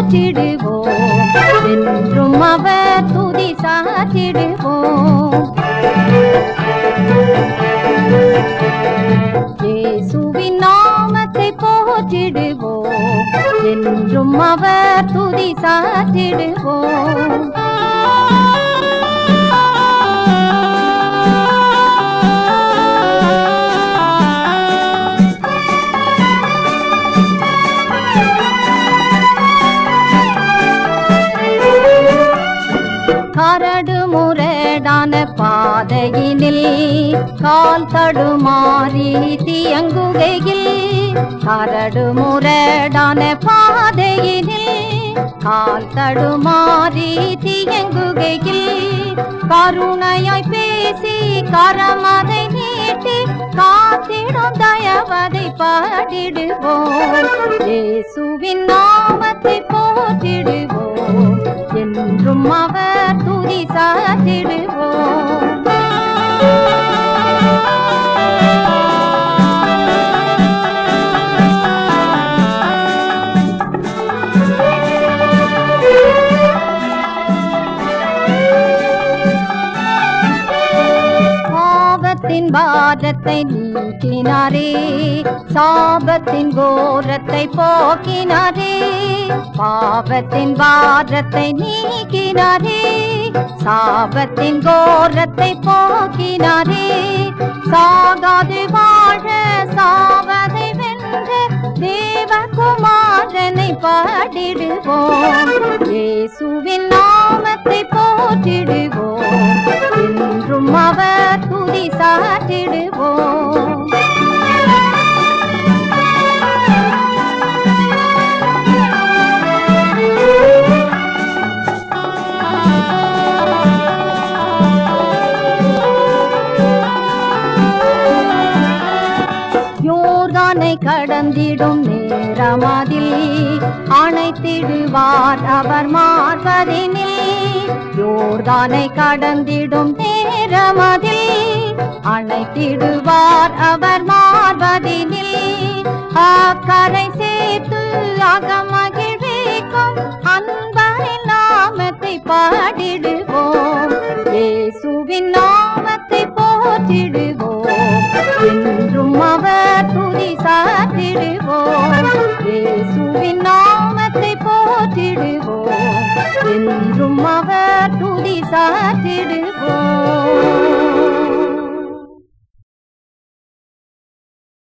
போற்றிடுவோம் என்றும் அவர் துதி சாற்றிடுவோம் இயேசுவின் நாமத்தை போற்றிடுவோம் என்றும் அவர் துதி சாற்றிடுவோம் கரடு முரடான பாதையினில் கால் தடுமாறி தியங்குகையில் கரடு முரடான பாதையினில் கால் தடுமாறி தியங்குகையில் கருணையாய் பேசி கரமதை நீட்டி காத்திடும் தயவதை பாடிடுவோம் இயேசுவின் நாமத்தை போற்றிடுவோம் என்றும் அவர் துதி சாற்றிடுவோம் பாவத்தின் பாரத்தை நீக்கினாரே சாபத்தின் கோரத்தை போக்கினாரே பாவத்தின் பாரத்தை நீக்கினாரே சாபத்தின் கோரத்தை போக்கினாரே சாகாது வாழ சாவதை வென்ற தேவகுமாரனை பாடிடுவோம் இயேசுவின் நாமத்தை போற்றிடுவோம் என்றும் அவர் துதி சாற்றிடுவோம் யோர்தானை கடந்திடும் நேரமதில் அணைத்திடுவார் அவர் மார்பதினில் யோர்தானை கடந்திடும் நேரமதில் அணைத்திடுவார் அவர் மார்பதினில் அக்கரை சேர்த்து அகமகிழ்விக்கும் அன்பரின் நாமத்தை பாடிடுவோம் இயேசுவின் நாமத்தை போற்றிடுவோம் என்றும் அவர் துதி சாற்றிடுவோம் இயேசுவின் நாமத்தை போற்றிடுவோம் என்றும் அவர் துதி சாற்றிடுவோம்